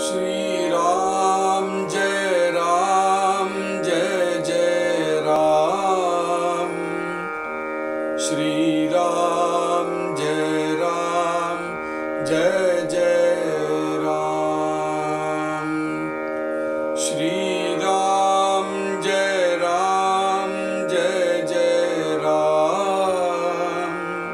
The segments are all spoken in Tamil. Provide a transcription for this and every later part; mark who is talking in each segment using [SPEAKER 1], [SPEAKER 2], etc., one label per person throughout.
[SPEAKER 1] श्रीराम जय राम जय जय राम श्रीराम जय राम जय जय राम श्रीराम जय राम जय जय राम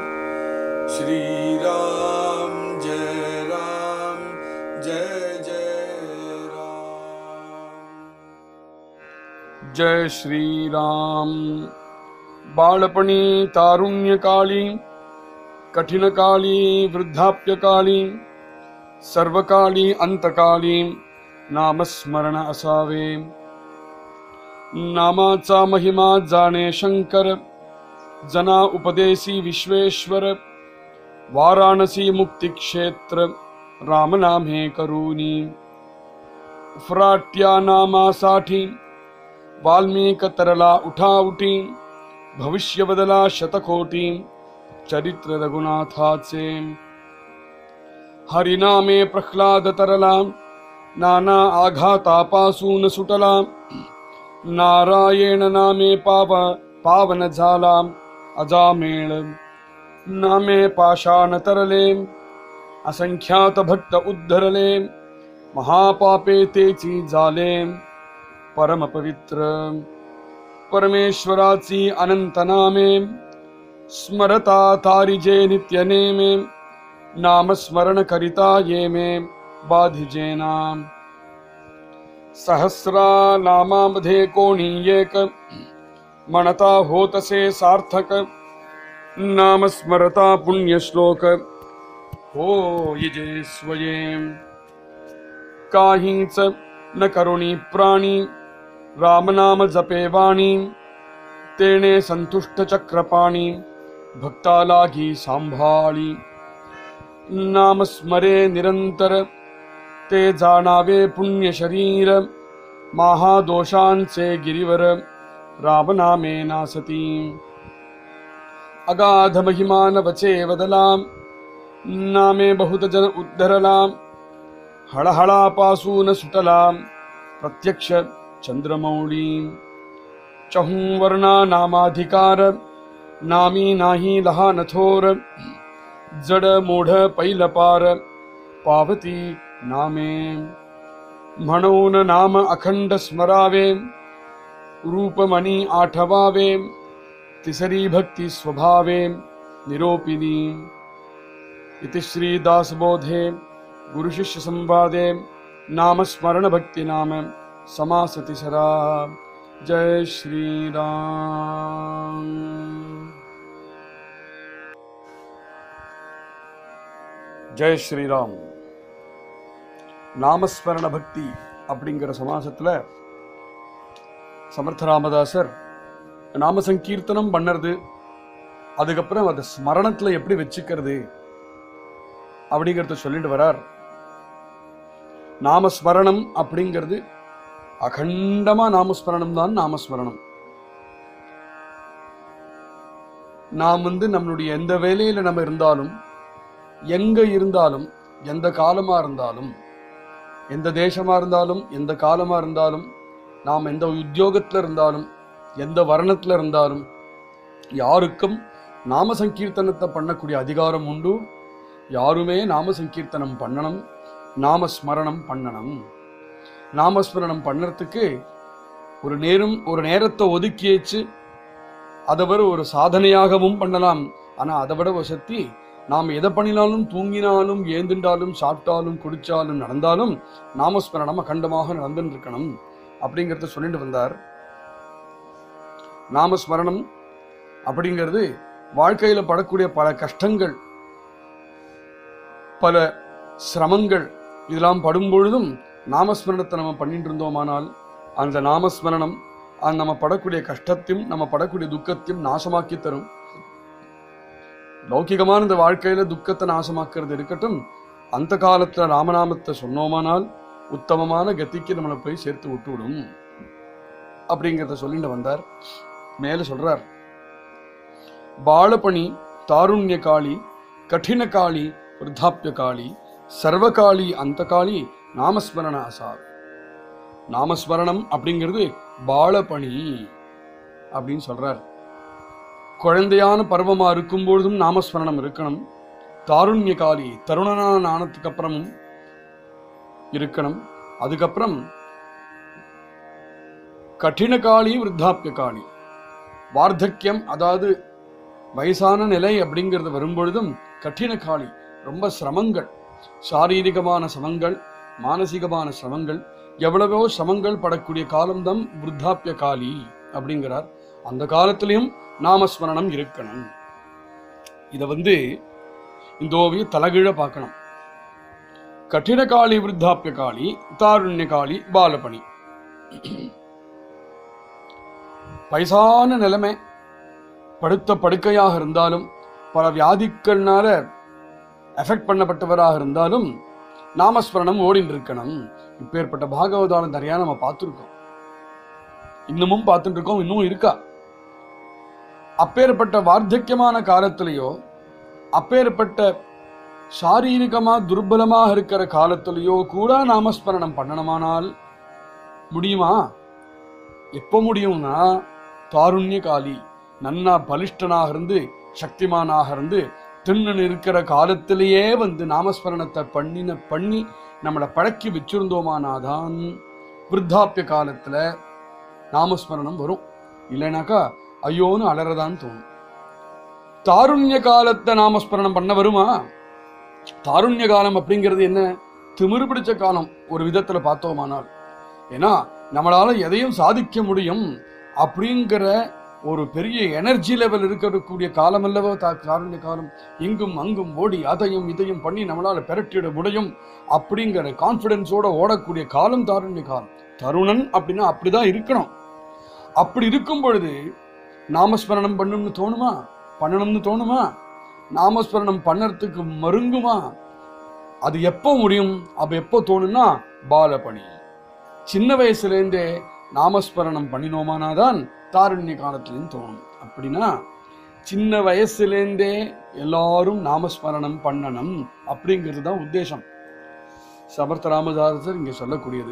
[SPEAKER 1] श्रीराम जय राम जय जय राम
[SPEAKER 2] जय श्री राम बाळपणी तारुण्यकाली कठिनकाली वृद्धाप्यकाली सर्वकाली अंतकाली नामस्मरण असावे नामाचा महिमा जाणे शंकर जना उपदेशी विश्वेश्वर वाराणसी मुक्तिक्षेत्र रामनाम हे करूनी फ्राट्या नामासाठी वाल्मिक तरला उठाउटी भविष्य बदला शतकोटी चरित्र रघुनाथाचे हरिनामे प्रह्लाद तरला नाना आघातापासून सुटला नारायण नामे पाव पावन झाला अजामेळ नामे पाषाण तरले असंख्यात भक्त उद्धरले महापापे तेची झाले परमपवित्र परमेश्वराची अनंत नामे स्मरता तारिजे नित्य नेमे नामस्मरण करिता ये मे बाधिजेना सहस्रा नामामध्ये कोणी एक म्हणता होतसे सार्थक नामस्मरता पुण्यश्लोक हो इजे स्वये काहीच न करुणी प्राणी रामनाम जपे वाणी तेने संतुष्ट चक्रपाणी भक्ता लागी सांभाळी नाम स्मरे निरंतर ते जाणावे पुण्य शरीर महादोषांचे गिरीवर रामनामे नासती अगाध महिमान वचे वदला नामे बहुत जन उद्धरला हळहळापासून सुटला प्रत्यक्ष चंद्रमौळी चहू वर्णा नामाधिकार नामी नाही लहान थोर जड मोढ पैलपार पावती नामे म्हणून नाम अखंड स्मरावे रूपमणी आठवावे तिसरी भक्ती स्वभावे निरोपिनी इति श्रीदासबोधे गुरुशिष्य संवादे नामस्मरण भक्ति नाम समासति सरा जय श्री राम ஜெய் ஸ்ரீராம் நாமஸ்மரண பக்தி அப்படிங்கிற சமாசத்துல சமர்த்த ராமதாசர் நாம சங்கீர்த்தனம் பண்ணுறது அதுக்கப்புறம் அதை ஸ்மரணத்துல எப்படி வச்சுக்கிறது அப்படிங்கிறத சொல்லிட்டு வரார் நாமஸ்மரணம் அப்படிங்கிறது அகண்டமா நாமஸ்மரணம் தான் நாமஸ்மரணம் நாம் வந்து நம்மளுடைய எந்த வேலையில நம்ம இருந்தாலும் எங்க இருந்தாலும் எந்த காலமா இருந்தாலும் எந்த தேசமா இருந்தாலும் எந்த காலமா இருந்தாலும் நாம் எந்த உத்தியோகத்துல இருந்தாலும் எந்த வர்ணத்துல இருந்தாலும் யாருக்கும் நாம சங்கீர்த்தனத்தை பண்ணக்கூடிய அதிகாரம் உண்டு யாருமே நாம சங்கீர்த்தனம் பண்ணணும் நாம ஸ்மரணம் பண்ணணும் நாமஸ்மரணம் பண்ணறதுக்கு ஒரு நேரம் ஒரு நேரத்தை ஒதுக்கி வச்சு அதை விட ஒரு சாதனையாகவும் பண்ணலாம் ஆனா அதை விட ஒரு சக்தி நாம் எதை பண்ணினாலும் தூங்கினாலும் ஏந்துண்டாலும் சாப்பிட்டாலும் குடிச்சாலும் நடந்தாலும் நாமஸ்மரணம் அகண்டமாக நடந்துட்டு இருக்கணும் அப்படிங்கிறத சொல்லிட்டு வந்தார் நாமஸ்மரணம் அப்படிங்கிறது வாழ்க்கையில படக்கூடிய பல கஷ்டங்கள் பல சிரமங்கள் இதெல்லாம் படும் பொழுதும் நாமஸ்மரணத்தை நம்ம பண்ணிட்டு இருந்தோமானால் அந்த நாமஸ்மரணம் அந்த நம்ம படக்கூடிய கஷ்டத்தையும் நம்ம படக்கூடிய துக்கத்தையும் நாசமாக்கி தரும் லௌகிகமான இந்த வாழ்க்கையில துக்கத்தை நாசமாக்குறது இருக்கட்டும் அந்த காலத்துல ராமநாமத்தை சொன்னோமானால் உத்தமமான கதிக்கு நம்மளை போய் சேர்த்து விட்டுவிடும் அப்படிங்கிறத சொல்லிட்டு வந்தார் மேல சொல்றார் ಬಾಳಪಣಿ ತಾರುಣ್ಯ ಕಾಳಿ ಕಠಿಣ ಕಾಳಿ ವೃದ್ಧಾಪ್ಯ ಕಾಳಿ ಸರ್ವಕಾಳಿ ಅಂತಕಾಳಿ நாமஸ்மரண அசார் நாமஸ்மரணம் அப்படிங்கிறது பாலபணி அப்படின்னு சொல்றார் குழந்தையான பருவமா இருக்கும் பொழுதும் நாமஸ்மரணம் இருக்கணும் தாருண்ய காலி தருணனான ஆனதுக்கு அப்புறமும் இருக்கணும் அதுக்கப்புறம் கঠিன காளி விருத்தாப்பிய காளி வார்த்தக்கியம் அதாவது வயசான நிலை அப்படிங்கிறது வரும்பொழுதும் கঠিன காளி ரொம்ப சிரமங்கள் சாரீரிகமான சிரமங்கள் மானசீகமான சிரமங்கள் எவ்வளவோ சிரமங்கள் படக்கூடிய காலம்தான் விருத்தாப்பிய காலி அப்படிங்கிறார் அந்த காலத்திலையும் நாமஸ்மரணம் இருக்கணும் இத வந்து இந்த ஓவிய தலகீழ பார்க்கணும் கঠিன காளி விருத்தாப்பிய காளி தாருண்ய காளி பாலபணி வயசான நிலைமை படுத்த படுக்கையாக இருந்தாலும் பல வியாதிக்கள்னால எஃபெக்ட் பண்ணப்பட்டவராக இருந்தாலும் நாமஸ்மரணம் ஓடின்னு இருக்கணும் இப்பேற்பட்ட பாகவதாலம் நிறையா நம்ம பார்த்துருக்கோம் இன்னமும் பார்த்துட்டு இருக்கோம் இன்னும் இருக்கா அப்பேற்பட்ட வார்த்தக்கியமான காலத்திலேயோ அப்பேற்பட்ட சாரீரிகமா துர்பலமாக இருக்கிற காலத்திலேயோ கூட நாமஸ்மரணம் பண்ணணுமானால் முடியுமா எப்போ முடியும்னா தாருண்ய காலி நன்னா பலிஷ்டனாக இருந்து சக்திமானாக இருந்து திண்ணன் இருக்கிற காலத்திலேயே வந்து நாமஸ்மரணத்தை பண்ணின பண்ணி நம்மளை பழக்கி வச்சிருந்தோமானாதான் விருத்தாப்பிய காலத்துல நாமஸ்மரணம் வரும் இல்லைனாக்கா ஐயோன்னு அலறதான் தோணும் தாருண்ய காலத்தை நாமஸ்மரணம் பண்ண வருமா தாருண்ய காலம் அப்படிங்கிறது என்ன திமிரு பிடிச்ச காலம் ஒரு விதத்துல பார்த்தோமானால் ஏன்னா நம்மளால எதையும் சாதிக்க முடியும் அப்படிங்கிற ஒரு பெரிய எனர்ஜி லெவல் இருக்கக்கூடிய காலம் அல்லவோ தா தாருண்ய காலம் இங்கும் அங்கும் ஓடி அதையும் இதையும் பண்ணி நம்மளால பெரட்டிட முடியும் அப்படிங்கிற கான்பிடன்ஸோட ஓடக்கூடிய காலம் தாருண்ய காலம் தருணன் அப்படின்னா அப்படிதான் இருக்கணும் அப்படி இருக்கும் பொழுது நாமஸ்மரணம் பண்ணணும்னு தோணுமா பண்ணணும்னு தோணுமா நாமஸ்மரணம் பண்ணறதுக்கு மருங்குமா அது எப்போ முடியும் அப்ப எப்போ தோணும்னா பாலபணி சின்ன வயசுல இருந்தே நாமஸ்மரணம் பண்ணினோமானாதான் தாருண்ய காலத்திலும் தோணும் அப்படின்னா சின்ன வயசுலேருந்தே எல்லாரும் நாமஸ்மரணம் பண்ணணும் அப்படிங்கிறது தான் உத்தேசம் சமர்த்த ராமதாசர் இங்க சொல்லக்கூடியது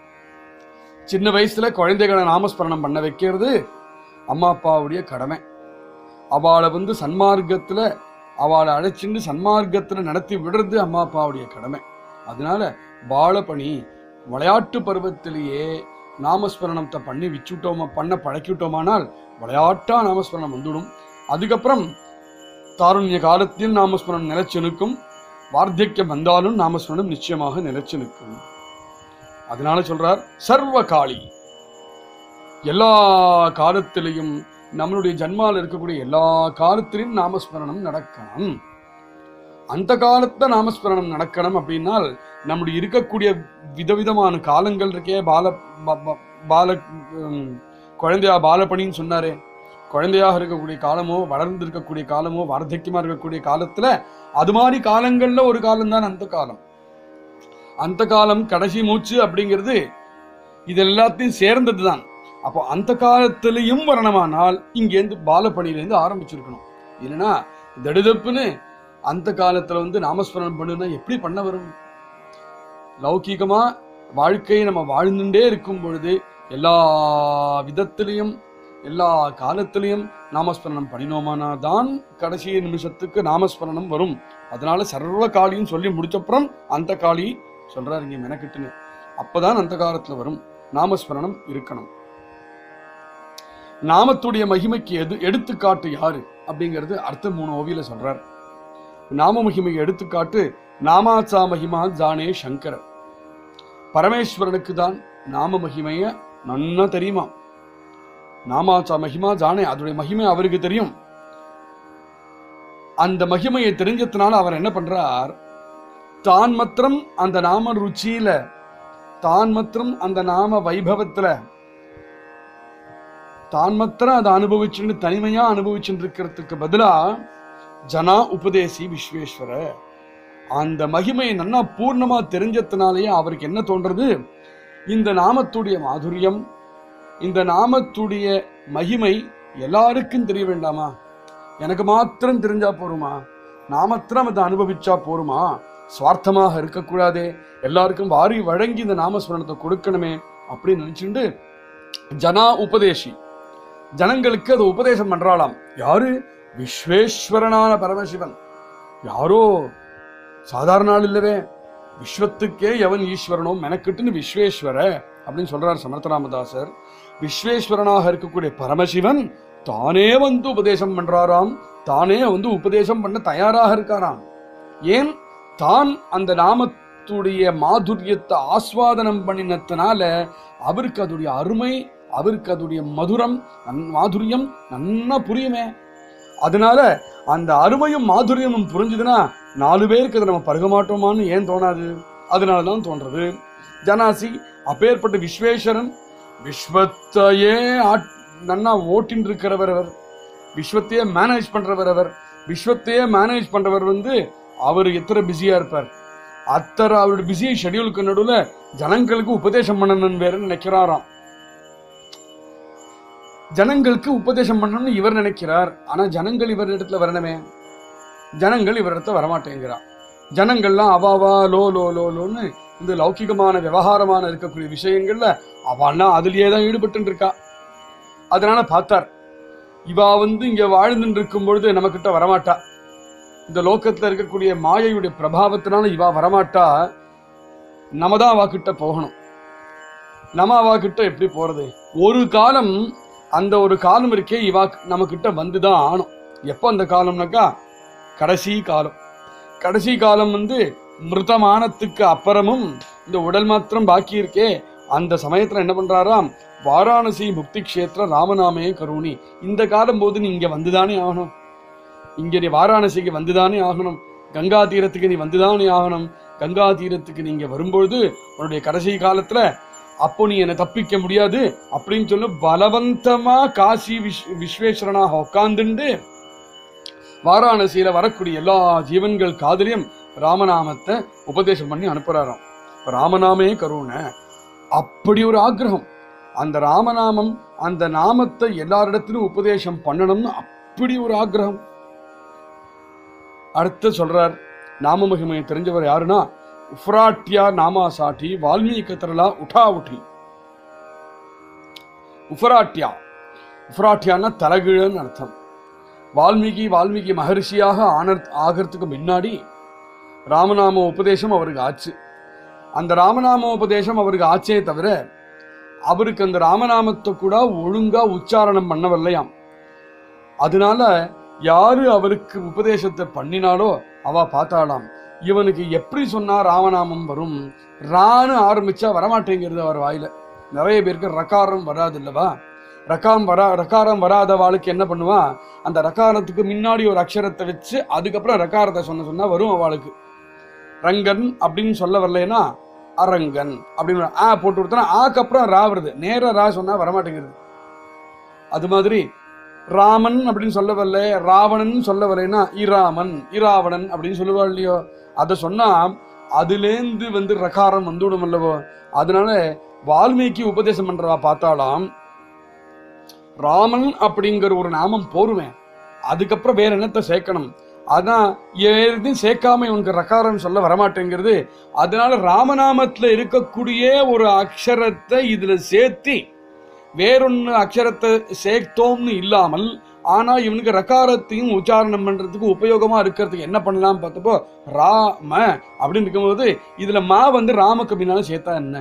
[SPEAKER 2] சின்ன வயசுல குழந்தைகளை நாமஸ்மரணம் பண்ண வைக்கிறது அம்மா அப்பாவுடைய கடமை அவளை வந்து சன்மார்க்கத்துல அவளை அழைச்சிட்டு சன்மார்க்கத்துல நடத்தி விடுறது அம்மா அப்பாவுடைய கடமை அதனால பாலபணி விளையாட்டு பருவத்திலேயே நாமஸ்மரணத்தை பண்ணி வச்சுட்டோமா பண்ண பழக்கிவிட்டோமானால் விளையாட்டா நாமஸ்மரணம் வந்துடும் அதுக்கப்புறம் தாருண்ய காலத்தில் நாமஸ்மரணம் நிலைச்சு நிற்கும் வார்த்தக்கியம் வந்தாலும் நாமஸ்மரணம் நிச்சயமாக நிலைச்சு நிற்கும் அதனால சொல்றார் சர்வ காளி எல்லா காலத்திலையும் நம்மளுடைய ஜன்மால இருக்கக்கூடிய எல்லா காலத்திலும் நாமஸ்மரணம் நடக்கணும் அந்த காலத்துல நாமஸ்மரணம் நடக்கணும் அப்படின்னால் நம்முடைய இருக்கக்கூடிய விதவிதமான காலங்கள் இருக்கே பால ப- ப- பால உம், குழந்தையா பாலப்பணின்னு சொன்னாரே குழந்தையாக இருக்கக்கூடிய காலமோ வளர்ந்து இருக்கக்கூடிய காலமோ வார்த்தக்கியமா இருக்கக்கூடிய காலத்துல அது மாதிரி காலங்கள்ல ஒரு காலம்தான் அந்த காலம் அந்த காலம் கடைசி மூச்சு அப்படிங்கிறது இது எல்லாத்தையும் சேர்ந்ததுதான் அப்போ அந்த காலத்திலையும் வரணுமானால் இங்கேருந்து பாலப்பணியிலேருந்து ஆரம்பிச்சிருக்கணும் இல்லைன்னா தடுதப்புன்னு அந்த காலத்துல வந்து நாமஸ்மரணம் பண்ணுனா எப்படி பண்ண வரும் லௌகீகமா வாழ்க்கையை நம்ம வாழ்ந்துட்டே இருக்கும் பொழுது எல்லா விதத்திலையும் எல்லா காலத்திலையும் நாமஸ்மரணம் பண்ணினோமானா தான் கடைசி நிமிஷத்துக்கு நாமஸ்மரணம் வரும் அதனால சர்வ காளியும் சொல்லி முடிச்சப்புறம் அந்த காளி சொல்றாரு இங்க மெனக்கிட்டுன்னு அப்பதான் அந்த காலத்துல வரும் நாமஸ்மரணம் இருக்கணும் நாமத்துடைய மகிமைக்கு எது எடுத்துக்காட்டு யாரு அப்படிங்கிறது அடுத்த மூணு ஓவியில சொல்றார் நாம மகிமைக்கு எடுத்துக்காட்டு நாமாச்சா மகிமா ஜானே சங்கர பரமேஸ்வரனுக்கு தான் நாம மகிமைய நன்னா தெரியுமா நாமாச்சா மகிமா ஜானே அதோடைய மகிமை அவருக்கு தெரியும் அந்த மகிமையை தெரிஞ்சதுனால அவர் என்ன பண்றார் தான் மாத்திரம் அந்த நாம ருச்சியில தான் மாத்திரம் அந்த நாம வைபவத்துல தான் மாத்திரம் அதை அனுபவிச்சுட்டு தனிமையா அனுபவிச்சுட்டு இருக்கிறதுக்கு பதிலா ஜனா உபதேசி விஸ்வேஸ்வர அந்த மகிமையை நன்னா பூர்ணமா தெரிஞ்சதுனாலேயே அவருக்கு என்ன தோன்றது இந்த நாமத்துடைய மாதுரியம் இந்த நாமத்துடைய மகிமை எல்லாருக்கும் தெரிய வேண்டாமா எனக்கு மாத்திரம் தெரிஞ்சா போருமா நான் மாத்திரம் அதை அனுபவிச்சா போருமா சுவார்த்தமாக இருக்கக்கூடாதே எல்லாருக்கும் வாரி வழங்கி இந்த நாமஸ்மரணத்தை கொடுக்கணுமே அப்படின்னு நினைச்சுட்டு ஜனா உபதேசி ஜனங்களுக்கு அதை உபதேசம் பண்றாளாம் யாரு விஸ்வேஸ்வரனான பரமசிவன் யாரோ சாதாரண ஆள் இல்லவே விஸ்வத்துக்கே எவன் ஈஸ்வரனோ மெனக்கிட்டுன்னு விஸ்வேஸ்வர அப்படின்னு சொல்றார் சமர்த்தராமதாசர் விஸ்வேஸ்வரனாக இருக்கக்கூடிய பரமசிவன் தானே வந்து உபதேசம் பண்றாராம் தானே வந்து உபதேசம் பண்ண தயாராக இருக்காராம் ஏன் தான் அந்த நாமத்துடைய மாதுரியத்தை ஆஸ்வாதனம் பண்ணினதுனால அவருக்கு அதோடைய அருமை அவருக்கு அதோடைய மதுரம் நன்- மாதுரியம் நன்னா புரியுமே அதனால அந்த அருமையும் மாதுரியமும் புரிஞ்சுதுன்னா நாலு பேருக்கு அதை நம்ம பருக மாட்டோமான்னு ஏன் தோணாது அதனால தான் தோன்றது ஜனாசி அப்பேற்பட்ட விஸ்வேஸ்வரன் விஸ்வத்தையே ஆட்- நன்னா ஓட்டின் இருக்கிறவர் அவர் விஸ்வத்தையே மேனேஜ் பண்றவர் அவர் விஸ்வத்தையே மேனேஜ் பண்றவர் வந்து அவர் எத்தனை பிஸியா இருப்பார் அத்தனை அவருடைய பிஸி ஷெட்யூலுக்கு நடுவுல ஜனங்களுக்கு உபதேசம் பண்ணணும்னு வேற நினைக்கிறாராம் ஜனங்களுக்கு உபதேசம் பண்ணணும்னு இவர் நினைக்கிறார் ஆனா ஜனங்கள் இவர் இடத்துல வரணுமே ஜனங்கள் இவர் இடத்துல வரமாட்டேங்கிறா ஜனங்கள்லாம் அவாவா லோ லோ லோ லோன்னு இந்த லௌகிகமான விவகாரமான இருக்கக்கூடிய விஷயங்கள்ல அவள்லாம் அதுலயே தான் ஈடுபட்டு இருக்கா அதனால பார்த்தார் இவா வந்து இங்க வாழ்ந்துட்டு இருக்கும் பொழுது நம்ம கிட்ட வரமாட்டா இந்த லோகத்துல இருக்கக்கூடிய மாயையுடைய பிரபாவத்தினால இவா வரமாட்டா நம்ம தான் அவா கிட்ட போகணும் நம்ம அவா கிட்ட எப்படி போறது ஒரு காலம் அந்த ஒரு காலம் இருக்கே இவா நம்ம கிட்ட வந்துதான் ஆணும் எப்போ அந்த காலம்னாக்கா கடைசி காலம் கடைசி காலம் வந்து மிருதமானத்துக்கு அப்புறமும் இந்த உடல் மாத்திரம் பாக்கி இருக்கே அந்த சமயத்துல என்ன பண்றாராம் வாராணசி முக்தி க்ஷேத்திர ராமநாமே கருணி இந்த காலம் போது நீ இங்க வந்துதானே ஆகணும் இங்க நீ வாராணசிக்கு வந்துதானே ஆகணும் கங்கா தீரத்துக்கு நீ வந்துதானே ஆகணும் கங்கா தீரத்துக்கு நீங்க வரும்பொழுது உன்னுடைய கடைசி காலத்துல அப்போ நீ என்னை தப்பிக்க முடியாது அப்படின்னு சொல்லி பலவந்தமா காசி விஸ் விஸ்வேஸ்வரனாக உட்கார்ந்துண்டு வாராணசியில வரக்கூடிய எல்லா ஜீவன்கள் காதலியும் ராமநாமத்தை உபதேசம் பண்ணி அனுப்புறாராம் ராமநாமே கருணை அப்படி ஒரு ஆக்கிரகம் அந்த ராமநாமம் அந்த நாமத்தை எல்லாரிடத்திலும் உபதேசம் பண்ணணும்னு அப்படி ஒரு ஆக்கிரகம் அடுத்து சொல்றார் நாம மகிமையை தெரிஞ்சவர் யாருன்னா உஃப்ராட்டியா நாமா சாட்டி வால்மீகி தரலா உட்டா உட்டி உஃப்ராட்டியா உஃப்ராட்டியான்னா தலகிழன்னு அர்த்தம் வால்மீகி வால்மீகி மகரிஷியாக ஆன ஆகிறதுக்கு முன்னாடி ராமநாம உபதேசம் அவருக்கு ஆச்சு அந்த ராமநாம உபதேசம் அவருக்கு ஆச்சே தவிர அவருக்கு அந்த ராமநாமத்தை கூட ஒழுங்கா உச்சாரணம் பண்ணவில்லையாம் அதனால யாரு அவருக்கு உபதேசத்தை பண்ணினாலோ அவ பார்த்தாளாம் இவனுக்கு எப்படி சொன்னா ராமநாமம் வரும் ரான்னு ஆரம்பிச்சா வரமாட்டேங்கிறது அவர் வாயில நிறைய பேருக்கு ரகாரம் வராது இல்லவா ரகாம் வரா ரகாரம் வராத வாளுக்கு என்ன பண்ணுவான் அந்த ரகாரத்துக்கு முன்னாடி ஒரு அக்ஷரத்தை வச்சு அதுக்கப்புறம் ரகாரத்தை சொன்ன சொன்னா வரும் அவளுக்கு ரங்கன் அப்படின்னு சொல்ல வரலைன்னா அரங்கன் அப்படின்னு ஆ போட்டு கொடுத்தனா ஆக்கு அப்புறம் ரா வருது நேரா ரா சொன்னா வரமாட்டேங்கிறது அது மாதிரி ராமன் அப்படின்னு சொல்ல வரல ராவணன் சொல்ல வரலைன்னா இராமன் இராவணன் அப்படின்னு சொல்லுவா இல்லையோ அதை சொன்னா அதுலேந்து வந்து ரகாரம் வந்துவிடும் அல்லவோ அதனால வால்மீகி உபதேசம் பண்றவா பார்த்தாலாம் ராமன் அப்படிங்கிற ஒரு நாமம் போருவேன் அதுக்கப்புறம் வேற என்னத்தை சேர்க்கணும் அதான் எதையும் சேர்க்காம இவனுக்கு ரகாரம் சொல்ல வரமாட்டேங்கிறது அதனால ராமநாமத்துல இருக்கக்கூடிய ஒரு அக்ஷரத்தை இதுல சேர்த்தி வேறொன்னு அக்ஷரத்தை சேர்த்தோம்னு இல்லாமல் ஆனா இவனுக்கு ரகாரத்தையும் உச்சாரணம் பண்றதுக்கு உபயோகமா இருக்கிறதுக்கு என்ன பண்ணலாம் பார்த்தப்போ ராம அப்படின்னு இருக்கும்போது இதுல மா வந்து ராமக்கு பின்னால சேர்த்தா என்ன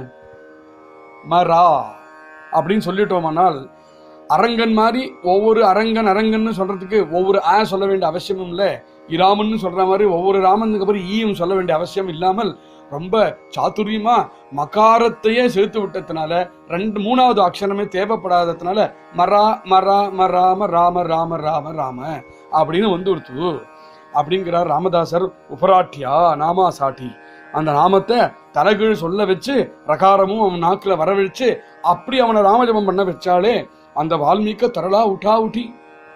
[SPEAKER 2] மரா அப்படின்னு சொல்லிட்டோமானால் அரங்கன் மாதிரி ஒவ்வொரு அரங்கன் அரங்கன்னு சொல்றதுக்கு ஒவ்வொரு ஆ சொல்ல வேண்டிய அவசியமும் இல்லை இராமன்னு சொல்ற மாதிரி ஒவ்வொரு ராமனுக்கு அப்புறம் ஈயும் சொல்ல வேண்டிய அவசியம் இல்லாமல் ரொம்ப சாதுரியமா மகாரத்தையே சேர்த்து விட்டதுனால ரெண்டு மூணாவது அக்ஷரமே தேவைப்படாததுனால மரா மரா மராம ராம ராம ராம ராம அப்படின்னு வந்து ஒருத்து அப்படிங்கிறார் ராமதாசர் உபராட்டியா நாமா சாட்டி அந்த நாமத்தை தலைகீழ் சொல்ல வச்சு ரகாரமும் அவன் நாக்குல வர வச்சு அப்படி அவனை ராமஜபம் பண்ண வச்சாலே அந்த வால்மீக தரலா உட்டா உட்டி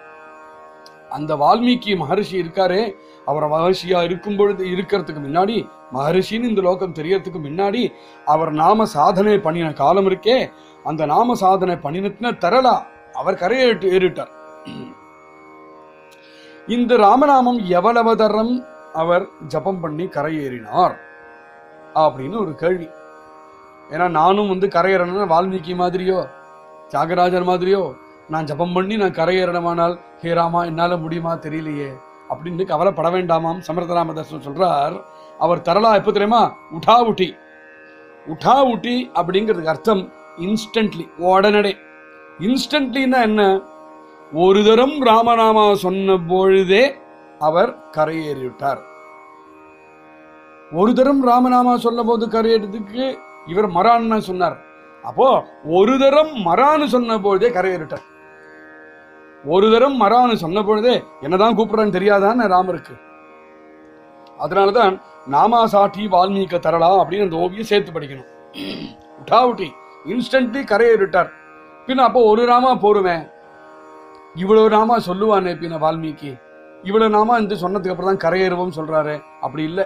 [SPEAKER 2] அந்த வால்மீகி மகரிஷி இருக்காரே அவர் மகர்ஷியா இருக்கும் பொழுது இருக்கிறதுக்கு முன்னாடி மகரிஷின்னு இந்த லோகம் தெரியறதுக்கு முன்னாடி அவர் நாம சாதனை பண்ணின காலம் இருக்கே அந்த நாம சாதனை பண்ணினத்தின தரலா அவர் கரையேட்டு ஏறிட்டார் இந்த ராமநாமம் எவ்வளவு தரம் அவர் ஜபம் பண்ணி கரையேறினார் அப்படின்னு ஒரு கேள்வி ஏன்னா நானும் வந்து கரையேறணும்னா வால்மீகி மாதிரியோ தியாகராஜர் மாதிரியோ நான் ஜபம் பண்ணி நான் கரையேறணுமானால் ஹே ராமா என்னால முடியுமா தெரியலையே அப்படின்னு கவலைப்பட வேண்டாமாம் சமர்த்தராமதாசன் சொல்றார் அவர் தரலா எப்ப தெரியுமா உட்டா உட்டி உட்டா உட்டி அப்படிங்கிறதுக்கு அர்த்தம் இன்ஸ்டன்ட்லி உடனடே இன்ஸ்டன்ட்லின்னா என்ன ஒரு தரம் ராமநாமா சொன்ன பொழுதே அவர் கரையேறிவிட்டார் ஒரு தரம் ராமநாமா சொன்ன போது கரையேறதுக்கு இவர் மரான்னு சொன்னார் அப்போ ஒரு தரம் மரான்னு சொன்ன பொழுதே கரையேறிட்டார் ஒரு தரம் மரான்னு சொன்ன பொழுதே என்னதான் கூப்பிடுறான்னு தெரியாதான்னு ராமருக்கு அதனாலதான் நாமா சாட்டி வால்மீக தரலா அப்படின்னு அந்த ஓவியம் சேர்த்து படிக்கணும் உட்டா உட்டி இன்ஸ்டன்ட்லி கரையேறிட்டார் பின்ன அப்போ ஒரு ராமா போருவேன் இவ்வளவு நாமா சொல்லுவானே பின்ன வால்மீகி இவ்வளவு நாமா இந்த சொன்னதுக்கு அப்புறம் தான் கரையேறுவோம் சொல்றாரு அப்படி இல்ல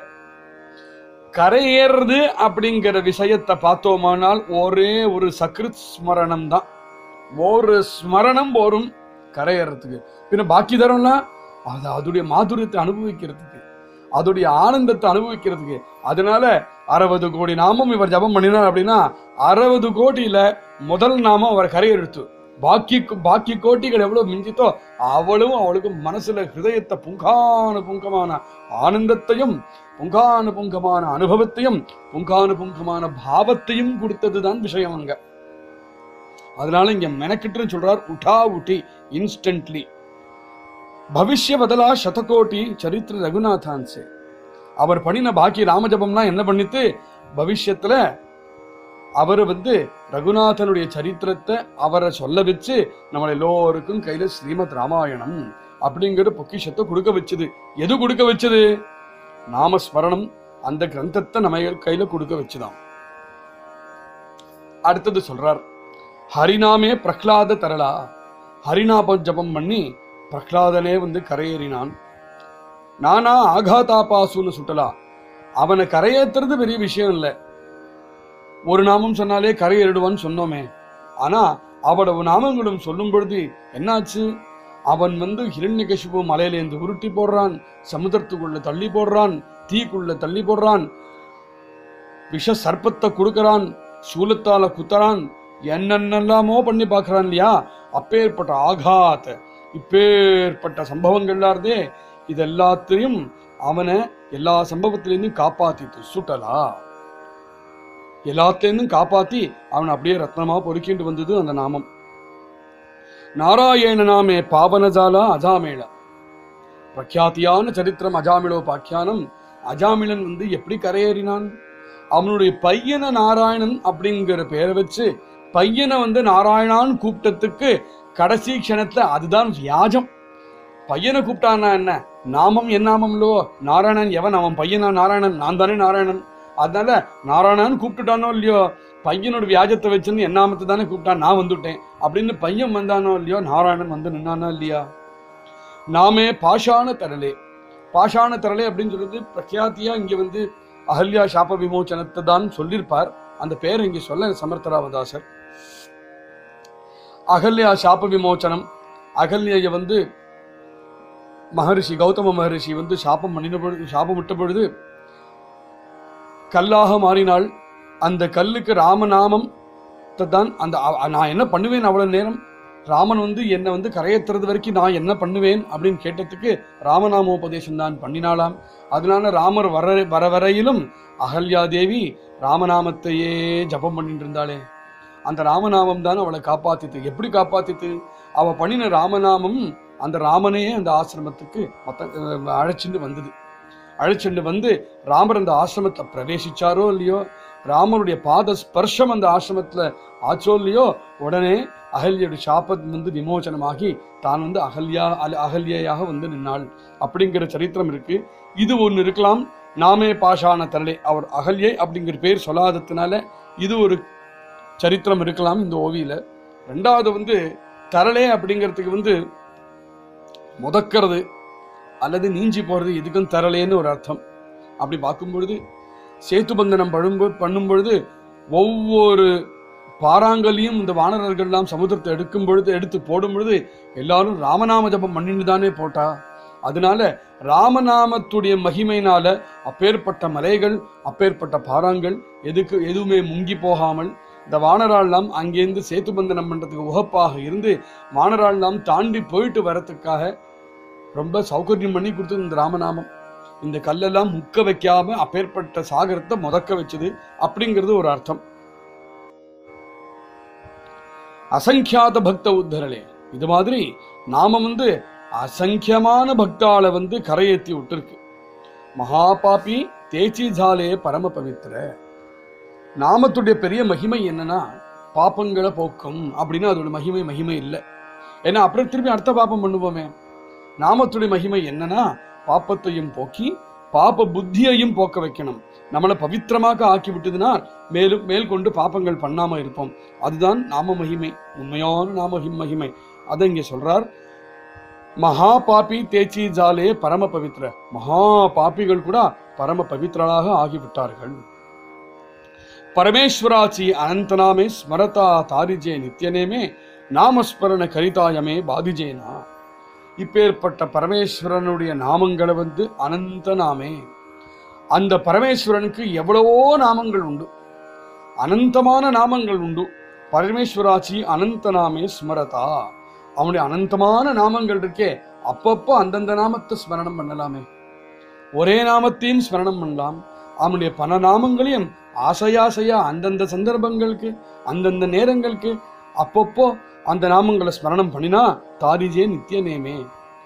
[SPEAKER 2] கரையேறது அப்படிங்கிற விஷயத்தை பார்த்தோமானால் ஒரே ஒரு சக்ரித் ஸ்மரணம் தான் ஒரு ஸ்மரணம் போரும் கரையேறதுக்கு பின்ன பாக்கி தரம்லாம் அது அதோடைய மாதுரியத்தை அனுபவிக்கிறதுக்கு அதோடைய ஆனந்தத்தை அனுபவிக்கிறதுக்கு அதனால அறுபது கோடி நாமம் இவர் ஜபம் பண்ணினார் அப்படின்னா அறுபது கோடியில முதல் நாமம் அவர் கரையெடுத்து பாக்கி பாக்கி கோட்டிகள் எவ்வளவு மிஞ்சித்தோ அவ்வளவும் அவளுக்கு மனசுல ஹிருதயத்தை புங்கானு புங்கமான ஆனந்தத்தையும் புங்கானு புங்கமான அனுபவத்தையும் புங்கானு புங்கமான பாவத்தையும் கொடுத்ததுதான் விஷயம் அங்க அதனால இங்க மெனக்கிட்டு சொல்றார் உட்டா உட்டி இன்ஸ்டன்ட்லி பவிஷ்ய பதலா சதகோட்டி சரித்திர ரகுநாதான்சே அவர் பண்ணின பாக்கி ராமஜபம்லாம் என்ன பண்ணித்து பவிஷ்யத்துல அவர் வந்து ரகுநாதனுடைய சரித்திரத்தை அவரை சொல்ல வச்சு நம்ம எல்லோருக்கும் கையில ஸ்ரீமத் ராமாயணம் அப்படிங்கிற பொக்கிஷத்தை கொடுக்க வச்சது எது கொடுக்க வச்சது நாமஸ்மரணம் அந்த கிரந்தத்தை நம்ம கையில கொடுக்க வச்சுதான் அடுத்தது சொல்றார் ஹரிநாமே பிரஹ்லாத தரலா ஹரிநாம ஜபம் பண்ணி பிரஹ்லாதனே வந்து கரையேறினான் நானா ஆகாதாபாசுன்னு சுட்டலா அவனை கரையேத்துறது பெரிய விஷயம் இல்ல ஒரு நாமம் சொன்னாலே கரையேறிடுவான்னு சொன்னோமே ஆனா அவ்வளவு நாமங்களும் சொல்லும் பொழுது என்னாச்சு அவன் வந்து ஹிரண்யகசிபு மலையிலேந்து உருட்டி போடுறான் சமுத்திரத்துக்குள்ள தள்ளி போடுறான் தீக்குள்ள தள்ளி போடுறான் விஷ சர்ப்பத்தை கொடுக்கறான் சூலத்தால குத்தறான் என்னென்னலாமோ பண்ணி பார்க்கறான் இல்லையா அப்பேற்பட்ட ஆகாத் இப்பேற்பட்ட சம்பவங்கள்லாம் இருந்தே இது எல்லாத்தையும் அவனை எல்லா சம்பவத்திலேருந்தும் காப்பாத்திட்டு சுட்டலா எல்லாத்தையும் காப்பாத்தி அவனை அப்படியே ரத்னமா பொறுக்கிட்டு வந்தது அந்த நாமம் நாராயண நாமே பாவனஜாலா அஜாமேள பிரக்யாத்தியான சரித்திரம் அஜாமிளோ பாக்கியானம் அஜாமிளன் வந்து எப்படி கரையேறினான் அவனுடைய பையனை நாராயணன் அப்படிங்கிற பேரை வச்சு பையனை வந்து நாராயணான்னு கூப்பிட்டதுக்கு கடைசி க்ஷணத்துல அதுதான் வியாஜம் பையனை கூப்பிட்டானா என்ன நாமம் என் நாமம்லோ நாராயணன் எவன் அவன் பையனா நாராயணன் நான் தானே நாராயணன் அதனால நாராயணன் கூப்பிட்டுட்டானோ இல்லையோ பையனோட வியாஜத்தை வச்சுன்னு என் நாமத்தை தானே கூப்பிட்டான் நான் வந்துட்டேன் அப்படின்னு பையன் வந்தானோ இல்லையோ நாராயணன் வந்து நின்னானா இல்லையா நாமே பாஷாண தரலே பாஷாண தரலே அப்படின்னு சொல்றது பிரக்யாத்தியா இங்க வந்து அகல்யா சாப விமோச்சனத்தை தான் சொல்லியிருப்பார் அந்த பேர் இங்க சொல்ல சமர்த்தராவதாசர் அகல்யா சாப விமோச்சனம் அகல்யை வந்து மகரிஷி கௌதம மகரிஷி வந்து சாபம் பண்ணின பொழுது சாபம் விட்ட பொழுது கல்லாக மாறினாள் அந்த கல்லுக்கு ராமநாமம் தான் அந்த அ- நான் என்ன பண்ணுவேன் அவ்வளவு நேரம் ராமன் வந்து என்னை வந்து கரையேத்துறது வரைக்கும் நான் என்ன பண்ணுவேன் அப்படின்னு கேட்டதுக்கு ராமநாமோபதேசம் தான் பண்ணினாளாம் அதனால ராமர் வர வர வரையிலும் அகல்யா தேவி ராமநாமத்தையே ஜபம் பண்ணிட்டு இருந்தாளே அந்த ராமநாமம் தான் அவளை காப்பாத்தித்து எப்படி காப்பாத்தித்து அவ பண்ணின ராமநாமம் அந்த ராமனே அந்த ஆசிரமத்துக்கு மத்த அஹ் அழைச்சிட்டு வந்தது அழைச்சிட்டு வந்து ராமர் அந்த ஆசிரமத்தை பிரவேசிச்சாரோ இல்லையோ ராமருடைய பாத ஸ்பர்ஷம் அந்த ஆசிரமத்துல ஆச்சோ இல்லையோ உடனே அகல்யோட சாபம் வந்து விமோசனமாகி தான் வந்து அகல்யா அல- அகல்யையாக வந்து நின்னாள் அப்படிங்கிற சரித்திரம் இருக்கு இது ஒன்று இருக்கலாம் நாமே பாஷான தரலே அவர் அகல்யை அப்படிங்கிற பேர் சொல்லாததுனால இது ஒரு சரித்திரம் இருக்கலாம் இந்த ஓவியில ரெண்டாவது வந்து தரலே அப்படிங்கிறதுக்கு வந்து முதக்கிறது அல்லது நீஞ்சி போறது இதுக்கும் தரலேன்னு ஒரு அர்த்தம் அப்படி பார்க்கும் பொழுது சேத்து பந்தனம் பழும்பு பண்ணும் பொழுது ஒவ்வொரு பாறாங்கல்லையும் இந்த வானரர்கள்லாம் சமுத்திரத்தை எடுக்கும் பொழுது எடுத்து போடும் பொழுது எல்லாரும் ராமநாம ஜபம் பண்ணிட்டு தானே போட்டா அதனால ராமநாமத்துடைய மகிமையினால அப்பேற்பட்ட மலைகள் அப்பேற்பட்ட பாறாங்கள் எதுக்கு எதுவுமே முங்கி போகாமல் இந்த வானராள்லாம் அங்கேருந்து சேத்துபந்தனம் பண்றதுக்கு உகப்பாக இருந்து வானராள்லாம் தாண்டி போயிட்டு வரத்துக்காக ரொம்ப சௌகரியம் பண்ணி கொடுத்தது இந்த ராமநாமம் இந்த கல்லெல்லாம் முக்க வைக்காம அப்பேற்பட்ட சாகரத்தை முதக்க வச்சது அப்படிங்கிறது ஒரு அர்த்தம் அசங்கியாத பக்த உத்தரலே இது மாதிரி நாம வந்து அசங்கியமான பக்தாளை வந்து கரையேத்தி விட்டுருக்கு மகா பாப்பி தேச்சி ஜாலே பரம பவித்திர நாமத்துடைய பெரிய மகிமை என்னன்னா பாப்பங்களை போக்கும் அப்படின்னு அதோட மகிமை மகிமை இல்லை ஏன்னா அப்புறம் திருப்பி அடுத்த பாப்பம் பண்ணுவோமே நாமத்துடைய மகிமை என்னன்னா பாப்பத்தையும் போக்கி பாப்ப புத்தியையும் போக்க வைக்கணும் நம்மளை பவித்திரமாக ஆக்கி விட்டதுன்னா மேலும் மேல் கொண்டு பாப்பங்கள் பண்ணாம இருப்போம் அதுதான் நாம மகிமை உண்மையான நாம ஹிம் மகிமை அதை இங்க சொல்றார் மகா பாப்பி தேச்சி ஜாலே பரம பவித்ர மகா பாப்பிகள் கூட பரம பவித்ரளாக ஆகிவிட்டார்கள் பரமேஸ்வராச்சி அனந்தநாமே ஸ்மரதா தாரிஜே நித்யநேமே நாமஸ்மரண கரிதாயமே பாதிஜேனா இப்பேற்பட்ட பரமேஸ்வரனுடைய நாமங்களை வந்து அனந்த நாமே அந்த பரமேஸ்வரனுக்கு எவ்வளவோ நாமங்கள் உண்டு அனந்தமான நாமங்கள் உண்டு பரமேஸ்வராச்சி அனந்த நாமே ஸ்மரதா அவனுடைய அனந்தமான நாமங்கள் இருக்கே அப்பப்போ அந்தந்த நாமத்தை ஸ்மரணம் பண்ணலாமே ஒரே நாமத்தையும் ஸ்மரணம் பண்ணலாம் அவனுடைய பல நாமங்களையும் ஆசையாசையா அந்தந்த சந்தர்ப்பங்களுக்கு அந்தந்த நேரங்களுக்கு அப்பப்போ அந்த நாமங்களை ஸ்மரணம் பண்ணினா தாரிஜே நித்திய நேமே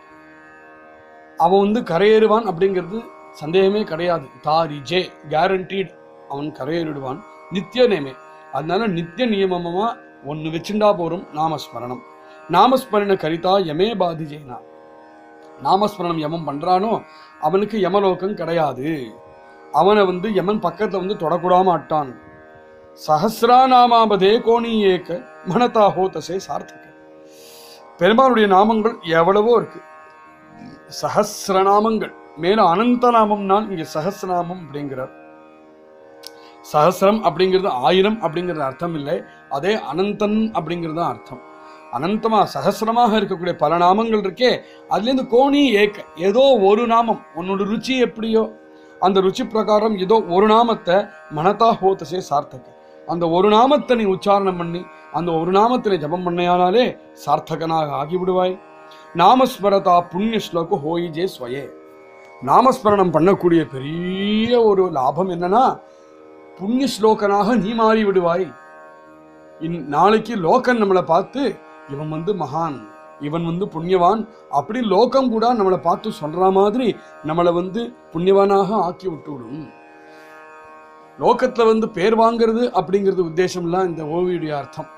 [SPEAKER 2] அவன் வந்து கரையேறுவான் அப்படிங்கிறது சந்தேகமே கிடையாது தாரிஜே கேரண்டீட் அவன் கரையேறிடுவான் நித்திய நேமே அதனால நித்திய நியமமா ஒன்னு வச்சுண்டா போறோம் நாமஸ்மரணம் நாமஸ்மரண கரிதா யமே பாதிஜேனா நாமஸ்மரணம் யமம் பண்றானோ அவனுக்கு யமலோகம் கிடையாது அவனை வந்து யமன் பக்கத்துல வந்து தொடக்கூடாம ஆட்டான் சஹசிராநாமாபதே கோணி ஏக்க மனதா ஹோதசே சார்த்தக பெருமாளுடைய நாமங்கள் எவ்வளவோ இருக்கு சஹசிரநாமங்கள் மேல அனந்த நாமம்னால் இங்க சஹசிரநாமம் அப்படிங்கிறார் சஹசிரம் அப்படிங்கிறது ஆயிரம் அப்படிங்கிறது அர்த்தம் இல்லை அதே அனந்தன் அப்படிங்கிறது தான் அர்த்தம் அனந்தமா சகசிரமாக இருக்கக்கூடிய பல நாமங்கள் இருக்கே அதுல இருந்து கோணி ஏக்க ஏதோ ஒரு நாமம் உன்னோட ருச்சி எப்படியோ அந்த ருச்சி பிரகாரம் ஏதோ ஒரு நாமத்தை மனதா ஹோத்தசே சார்த்தக அந்த ஒரு நாமத்தை நீ உச்சாரணம் பண்ணி அந்த ஒரு நாமத்தை நீ ஜபம் பண்ணையானாலே சார்த்தகனாக ஆகிவிடுவாய் நாமஸ்மரதா புண்ணிய ஸ்லோக ஹோயிஜே ஸ்வயே நாமஸ்மரணம் பண்ணக்கூடிய பெரிய ஒரு லாபம் என்னன்னா புண்ணிய ஸ்லோகனாக நீ மாறி விடுவாய் இன் நாளைக்கு லோகன் நம்மளை பார்த்து இவன் வந்து மகான் இவன் வந்து புண்ணியவான் அப்படி லோகம் கூட நம்மளை பார்த்து சொல்ற மாதிரி நம்மளை வந்து புண்ணியவானாக ஆக்கி விட்டு விடும் லோகத்துல வந்து பேர் வாங்குறது அப்படிங்கிறது உத்தேசம்லாம் இந்த ஓவியுடைய அர்த்தம்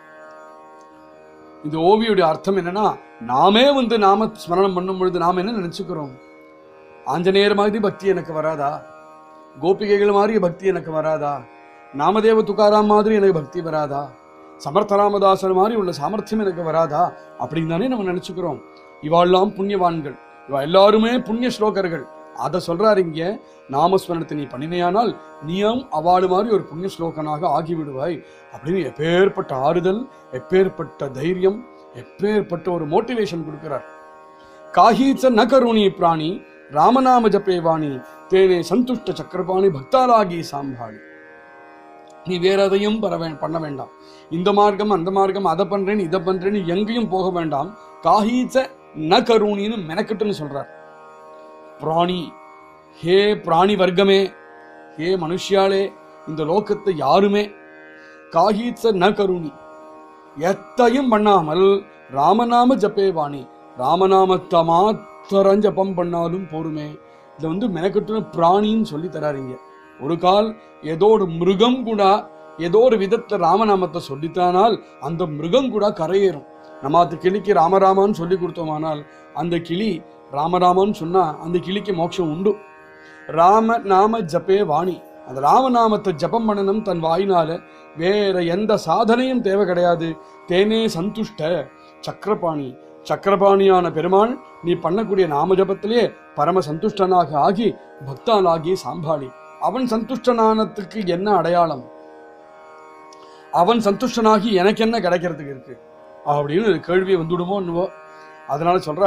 [SPEAKER 2] இந்த ஓவியுடைய அர்த்தம் என்னன்னா நாமே வந்து நாம ஸ்மரணம் பண்ணும் பொழுது நாம என்ன நினைச்சுக்கிறோம் ஆஞ்சநேயர் மாதிரி பக்தி எனக்கு வராதா கோபிகைகள் மாதிரி பக்தி எனக்கு வராதா நாமதேவ துக்காராம் மாதிரி எனக்கு பக்தி வராதா சமர்த்தராமதாசர் மாதிரி உள்ள சாமர்த்தியம் எனக்கு வராதா அப்படின்னு தானே நம்ம நினைச்சுக்கிறோம் இவாள்லாம் புண்ணியவான்கள் இவா எல்லாருமே புண்ணிய ஸ்லோகர்கள் அதை சொல்றாரு இங்க நாமஸ்மரணத்தை நீ பண்ணினையானால் நீயும் அவாடு மாதிரி ஒரு புண்ணிய ஸ்லோகனாக ஆகிவிடுவாய் அப்படின்னு எப்பேற்பட்ட ஆறுதல் எப்பேற்பட்ட தைரியம் எப்பேற்பட்ட ஒரு மோட்டிவேஷன் கொடுக்கிறார் காஹீச்ச ந கருணி பிராணி ராமநாம ஜப்பேவாணி தேனே சந்துஷ்ட சக்கரபாணி பக்தாலாகி சாம்பாளி நீ வேற எதையும் பர வே- பண்ண வேண்டாம் இந்த மார்க்கம் அந்த மார்க்கம் அதை பண்றேன்னு இதை பண்றேன்னு எங்கேயும் போக வேண்டாம் காஹீச்ச ந கருணின்னு மெனக்கட்டுன்னு சொல்றார் பிராணி ஹே பிராணி வர்க்கமே ஹே மனுஷியாளே இந்த லோகத்தை யாருமே காஹீச்ச ந கருணி எத்தையும் பண்ணாமல் ராமநாம ஜப்பே வாணி ராமநாமத்தை மாத்திரம் ஜபம் பண்ணாலும் போருமே இதை வந்து மெனக்கட்டுன பிராணின்னு சொல்லி தராருங்க ஒரு கால் ஏதோ ஒரு மிருகம் கூட ஏதோ ஒரு விதத்துல ராமநாமத்தை சொல்லித்தானால் அந்த மிருகம் கூட கரையேறும் நம்ம அந்த கிளிக்கு ராமராமான்னு சொல்லி கொடுத்தோமானால் அந்த கிளி ராமராமான்னு சொன்னா அந்த கிளிக்கு மோட்சம் உண்டு ராம நாம ஜபே வாணி அந்த ராமநாமத்தை ஜபம் பண்ணணும் தன் வாயினால வேற எந்த சாதனையும் தேவை கிடையாது தேனே சந்துஷ்ட சக்கரபாணி சக்கரபாணியான பெருமாள் நீ பண்ணக்கூடிய நாம ஜபத்திலே பரம சந்துஷ்டனாக ஆகி பக்தானாகி சாம்பாளி அவன் சந்துஷ்டனானத்துக்கு என்ன அடையாளம் அவன் சந்துஷ்டனாகி எனக்கு என்ன கிடைக்கிறதுக்கு இருக்கு அப்படின்னு ஒரு கேள்வி வந்துடுமோ என்னவோ அதனால சொல்றார்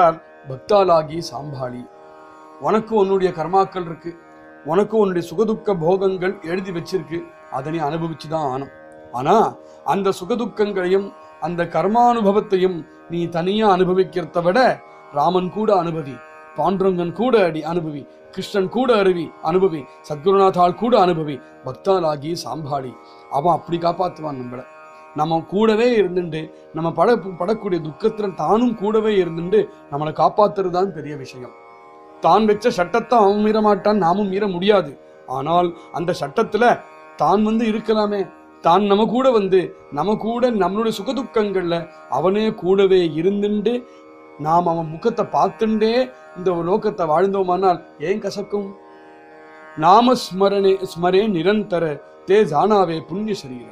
[SPEAKER 2] பக்தாலாகி சாம்பாளி உனக்கு உன்னுடைய கர்மாக்கள் இருக்கு உனக்கு உன்னுடைய சுகதுக்க போகங்கள் எழுதி வச்சிருக்கு அதை நீ அனுபவிச்சு தான் ஆனும் ஆனா அந்த சுகதுக்கங்களையும் அந்த கர்மானுபவத்தையும் நீ தனியா அனுபவிக்கிறத விட ராமன் கூட அனுபவி பாண்டுரங்கன் கூட அடி அனுபவி கிருஷ்ணன் கூட அருவி அனுபவி சத்குருநாதால் கூட அனுபவி பக்தாலாகி சாம்பாளி அவன் அப்படி காப்பாத்துவான் நம்மள நம்ம கூடவே இருந்துட்டு நம்ம பட படக்கூடிய துக்கத்துல தானும் கூடவே இருந்துட்டு நம்மளை காப்பாத்துறது தான் பெரிய விஷயம் தான் வச்ச சட்டத்தை அவன் மீற மாட்டான் நாமும் மீற முடியாது ஆனால் அந்த சட்டத்துல தான் வந்து இருக்கலாமே தான் நம்ம கூட வந்து நம்ம கூட நம்மளுடைய சுகதுக்கங்கள்ல அவனே கூடவே இருந்துண்டு நாம் அவன் முகத்தை பார்த்துண்டே இந்த லோகத்தை வாழ்ந்தோமானால் ஏன் கசக்கும் நாம ஸ்மரணே ஸ்மரே நிரந்தர தே ஜானாவே புண்ணிய சரீர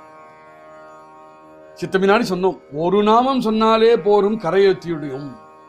[SPEAKER 2] சித்த முன்னாடி சொன்னோம் ஒரு நாமம் சொன்னாலே போரும் கரையொத்தியுடையும்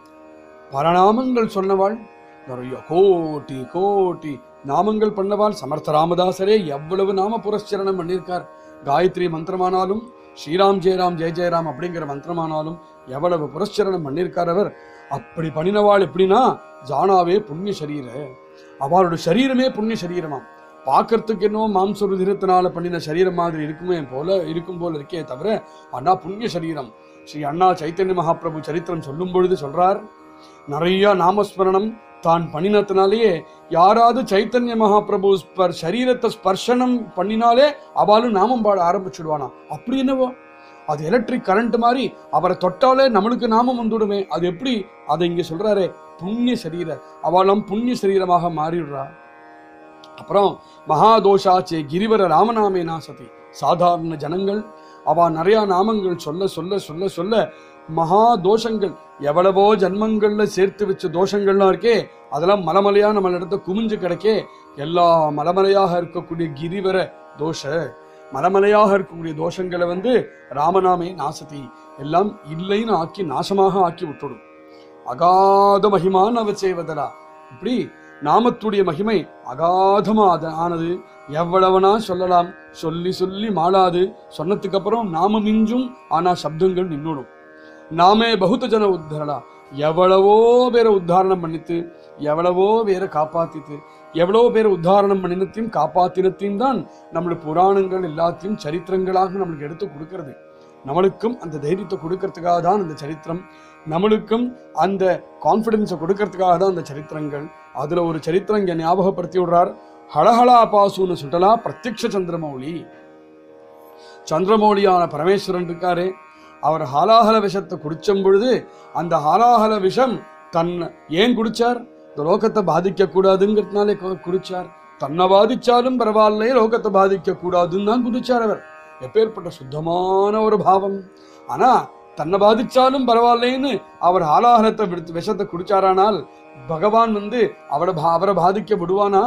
[SPEAKER 2] பரநாமங்கள் சொன்னவாள் நிறைய கோட்டி கோட்டி நாமங்கள் பண்ணவாள் சமர்த்த ராமதாசரே எவ்வளவு நாம புரஸ்சரணம் பண்ணியிருக்கார் காயத்ரி மந்திரமானாலும் ஸ்ரீராம் ஜெயராம் ஜெய ஜெயராம் அப்படிங்கிற மந்திரமானாலும் எவ்வளவு புரஸ்சரணம் பண்ணியிருக்கார் அவர் அப்படி பண்ணினவாள் எப்படின்னா ஜானாவே புண்ணிய சரீர அவளோட சரீரமே புண்ணிய சரீரமாம் பார்க்கறதுக்கு என்னவோ மாம்ச ருதிரத்தினால பண்ணின சரீரம் மாதிரி இருக்குமே போல இருக்கும் போல இருக்கே தவிர ஆனா புண்ணிய சரீரம் ஸ்ரீ அண்ணா சைத்தன்ய மகாபிரபு சரித்திரம் சொல்லும் பொழுது சொல்றார் நிறைய நாமஸ்மரணம் தான் பண்ணினத்தினாலேயே யாராவது சைத்தன்ய மகாபிரபு ஸ்பர் சரீரத்தை ஸ்பர்ஷனம் பண்ணினாலே அவளும் நாமம் பாட ஆரம்பிச்சுடுவானா அப்படி என்னவோ அது எலக்ட்ரிக் கரண்ட் மாதிரி அவரை தொட்டாலே நம்மளுக்கு நாமம் வந்துடுமே அது எப்படி அதை இங்க சொல்றாரே புண்ணிய சரீர அவளும் புண்ணிய சரீரமாக மாறிடுறா அப்புறம் மகாதோஷாச்சே கிரிவர ராமநாமே நாசதி சாதாரண ஜனங்கள் அவ நிறைய நாமங்கள் சொல்ல சொல்ல சொல்ல சொல்ல மகா தோஷங்கள் எவ்வளவோ ஜன்மங்கள்ல சேர்த்து வச்ச தோஷங்கள்லாம் இருக்கே அதெல்லாம் மலமலையா நம்ம இடத்த குமிஞ்சு கிடக்கே எல்லா மலமலையாக இருக்கக்கூடிய கிரிவர தோஷ மலமலையாக இருக்கக்கூடிய தோஷங்களை வந்து ராமநாமே நாசதி எல்லாம் இல்லைன்னு ஆக்கி நாசமாக ஆக்கி விட்டுடும் அகாத மகிமான் அவ செய்வதடா இப்படி நாமத்துடைய மகிமை அகாதமாக ஆனது எவ்வளவனா சொல்லலாம் சொல்லி சொல்லி மாளாது சொன்னதுக்கு அப்புறம் நாம மிஞ்சும் ஆனா சப்தங்கள் நின்னுடும் நாமே பகுத்த ஜன உத்தரணா எவ்வளவோ பேரை உத்தாரணம் பண்ணித்து எவ்வளவோ பேரை காப்பாத்தித்து எவ்வளவோ பேரை உத்தாரணம் பண்ணினத்தையும் காப்பாத்தினத்தையும் தான் நம்மளுடைய புராணங்கள் எல்லாத்தையும் சரித்திரங்களாக நம்மளுக்கு எடுத்து கொடுக்கறது நம்மளுக்கும் அந்த தைரியத்தை கொடுக்கறதுக்காக தான் அந்த சரித்திரம் நம்மளுக்கும் அந்த கான்ஃபிடென்ஸை கொடுக்கறதுக்காக தான் அந்த சரித்திரங்கள் அதுல ஒரு சரித்திரம் இங்க ஞாபகப்படுத்தி விடுறார் ஹளஹளா பாசுன்னு சுட்டலா பிரத்யக்ஷ சந்திரமௌலி சந்திரமௌலியான பரமேஸ்வரன் இருக்காரே அவர் ஹாலாஹல விஷத்தை குடிச்சும் பொழுது அந்த ஹாலாஹல விஷம் தன் ஏன் குடிச்சார் இந்த லோகத்தை பாதிக்க கூடாதுங்கிறதுனாலே கு- குடிச்சார் தன்னை பாதிச்சாலும் பரவாயில்லையே லோகத்தை பாதிக்க கூடாதுன்னு தான் குடிச்சார் அவர் எப்பேற்பட்ட சுத்தமான ஒரு பாவம் ஆனா தன்னை பாதிச்சாலும் பரவாயில்லைன்னு அவர் ஹாலாஹலத்தை விடுத்து விஷத்தை குடிச்சாரானால் பகவான் வந்து அவரை பா- அவரை பாதிக்க விடுவானா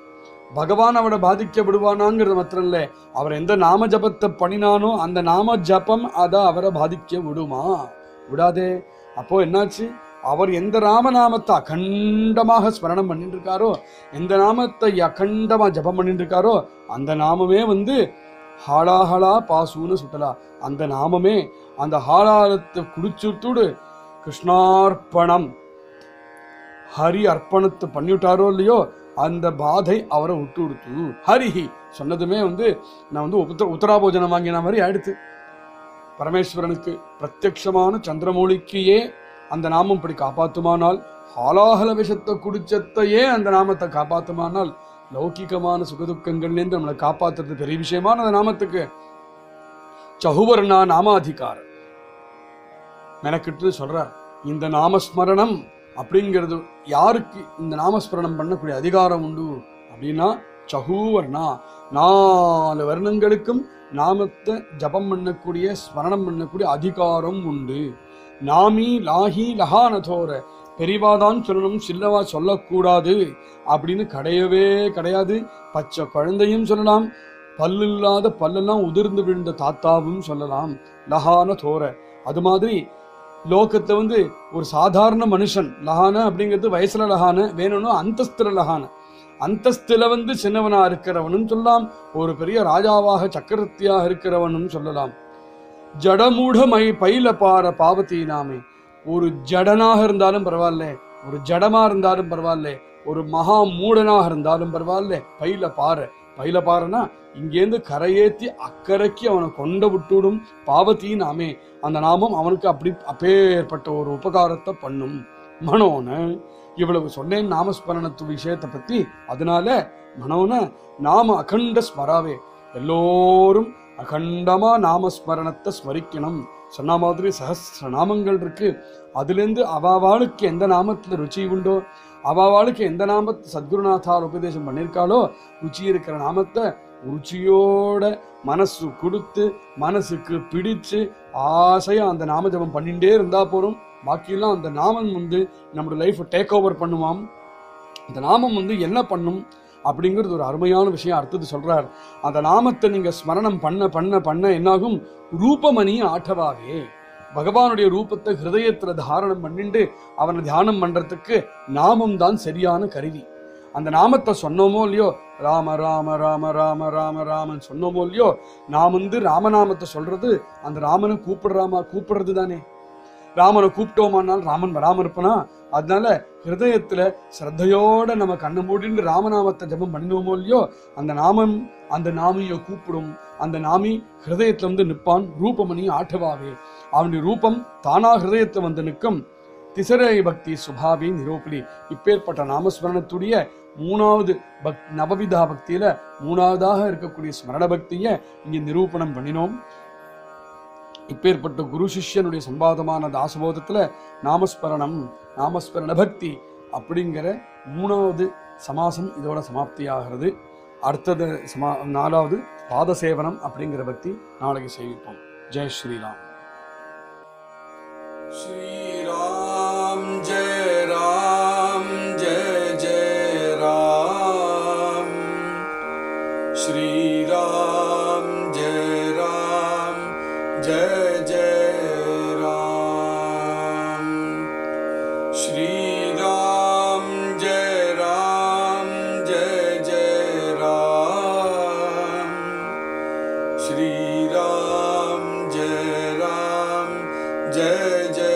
[SPEAKER 2] பகவான் அவரை பாதிக்க விடுவானாங்கிறது மாத்திரம் இல்ல அவர் எந்த நாம ஜபத்தை பண்ணினானோ அந்த நாம ஜபம் அதை அவரை பாதிக்க விடுமா விடாதே அப்போ என்னாச்சு அவர் எந்த ராமநாமத்தை அகண்டமாக ஸ்மரணம் பண்ணிட்டு இருக்காரோ எந்த நாமத்தை அகண்டமா ஜபம் பண்ணிட்டு இருக்காரோ அந்த நாமமே வந்து ஹாலாஹலா பாசுன்னு சுட்டலா அந்த நாமமே அந்த ஹாலாலத்தை குடிச்சுட்டுடு கிருஷ்ணார்ப்பணம் ஹரி அர்ப்பணத்தை பண்ணிவிட்டாரோ இல்லையோ அந்த பாதை அவரை விட்டு கொடுத்து ஹரிஹி சொன்னதுமே வந்து நான் வந்து உத்தர உத்தராபோஜனம் வாங்கின மாதிரி ஆயிடுத்து பரமேஸ்வரனுக்கு பிரத்யக்ஷமான சந்திரமௌலிக்கையே அந்த நாமம் இப்படி காப்பாத்துமானால் ஹாலாஹல விஷத்தை குடிச்சத்தையே அந்த நாமத்தை காப்பாத்துமானால் லௌகிகமான சுகதுக்கங்கள்லேருந்து நம்மளை காப்பாத்துறது பெரிய விஷயமான அந்த நாமத்துக்கு சகுவர்ணா நாமாதிகாரம் மெனக்கிட்டு சொல்றார் இந்த நாமஸ்மரணம் அப்படிங்கிறது யாருக்கு இந்த நாமஸ்மரணம் பண்ணக்கூடிய அதிகாரம் உண்டு அப்படின்னா சகூவர்ணா நாலு வர்ணங்களுக்கும் நாமத்தை ஜபம் பண்ணக்கூடிய ஸ்மரணம் பண்ணக்கூடிய அதிகாரம் உண்டு நாமி லாஹி லஹானதோர பெரிவாதான் சொல்லணும் சின்னவா சொல்லக்கூடாது அப்படின்னு கிடையவே கிடையாது பச்சை குழந்தையும் சொல்லலாம் பல்லில்லாத பல்லெல்லாம் உதிர்ந்து விழுந்த தாத்தாவும் சொல்லலாம் லஹான தோர அது மாதிரி லோகத்தை வந்து ஒரு சாதாரண மனுஷன் லஹான அப்படிங்கிறது வயசுல லஹான வேணும்னா அந்தஸ்துல லஹான அந்தஸ்துல வந்து சின்னவனா இருக்கிறவனும் சொல்லலாம் ஒரு பெரிய ராஜாவாக சக்கரவர்த்தியாக இருக்கிறவனும் சொல்லலாம் ஜடமூடமை பைல பார பாவதி நாமே ஒரு ஜடனாக இருந்தாலும் பரவாயில்ல ஒரு ஜடமா இருந்தாலும் பரவாயில்ல ஒரு மகா மூடனாக இருந்தாலும் பரவாயில்ல பையில பாரு பையில பாருன்னா இங்கேருந்து கரையேத்தி அக்கறைக்கு அவனை கொண்ட விட்டுடும் பாவத்தி நாமே அந்த நாமம் அவனுக்கு அப்படி அப்பேற்பட்ட ஒரு உபகாரத்தை பண்ணும் மனோன இவ்வளவு சொன்னேன் நாமஸ்மரணத்து விஷயத்தை பத்தி அதனால மனோன நாம அகண்ட ஸ்மராவே எல்லோரும் அகண்டமா நாமஸ்மரணத்தை ஸ்மரிக்கணும் சொன்ன மாதிரி சஹஸ்ர நாமங்கள் இருக்கு அதுலேருந்து அவாவாளுக்கு எந்த நாமத்துல ருச்சி உண்டோ அவாவாளுக்கு எந்த நாமத்தை சத்குருநாதால் உபதேசம் பண்ணியிருக்காளோ ருச்சி இருக்கிற நாமத்தை ருச்சியோட மனசு கொடுத்து மனசுக்கு பிடிச்சு ஆசையா அந்த நாம ஜபம் பண்ணிட்டே இருந்தா போறோம் பாக்கியெல்லாம் அந்த நாமம் வந்து நம்மளோட லைஃப் டேக் ஓவர் பண்ணுவாம் அந்த நாமம் வந்து என்ன பண்ணும் அப்படிங்கிறது ஒரு அருமையான விஷயம் அடுத்தது சொல்றார் அந்த நாமத்தை நீங்க ஸ்மரணம் பண்ண பண்ண பண்ண என்னாகும் ரூபமணி ஆட்டவாவே பகவானுடைய ரூபத்தை ஹிருதயத்துல தாரணம் பண்ணிண்டு அவனை தியானம் பண்றதுக்கு நாமம் தான் சரியான கருவி அந்த நாமத்தை சொன்னோமோ இல்லையோ ராம ராம ராம ராம ராம ராமன் சொன்னோமோ இல்லையோ நாம் வந்து ராமநாமத்தை சொல்றது அந்த ராமனை கூப்பிடுறாமா கூப்பிடுறது தானே ராமனை கூப்பிட்டோமானால் ராமன் வராம இருப்பனா அதனால ஹிருதயத்துல ஸ்ரத்தையோட நம்ம கண்ணை மூடிட்டு ராமநாமத்தை ஜெபம் பண்ணினோமோ இல்லையோ அந்த நாமம் அந்த நாமியை கூப்பிடும் அந்த நாமி ஹிருதயத்துல வந்து நிற்பான் ரூபமணி ஆட்டவாவே அவனுடைய ரூபம் தானா ஹிருதயத்துல வந்து நிற்கும் திசரை பக்தி சுபாவி நிரூபணி இப்பேற்பட்ட நாமஸ்மரணத்துடைய மூணாவது பக் நவவிதா பக்தியில மூணாவதாக இருக்கக்கூடிய ஸ்மரண பக்தியை இங்கே நிரூபணம் பண்ணினோம் இப்பேற்பட்ட குரு சிஷ்யனுடைய சம்பாதமான தாசபோதத்துல நாமஸ்மரணம் நாமஸ்மரண பக்தி அப்படிங்கிற மூணாவது சமாசம் இதோட சமாப்தியாகிறது அடுத்தது சமா நாலாவது பாதசேவனம் அப்படிங்கிற பக்தி நாளைக்கு சேவிப்போம் ஜெய் ஸ்ரீராம்
[SPEAKER 1] श्री राम जय राम जय जय राम श्री राम जय राम जय जय राम श्री राम जय राम जय जय राम श्री राम जय राम जय जय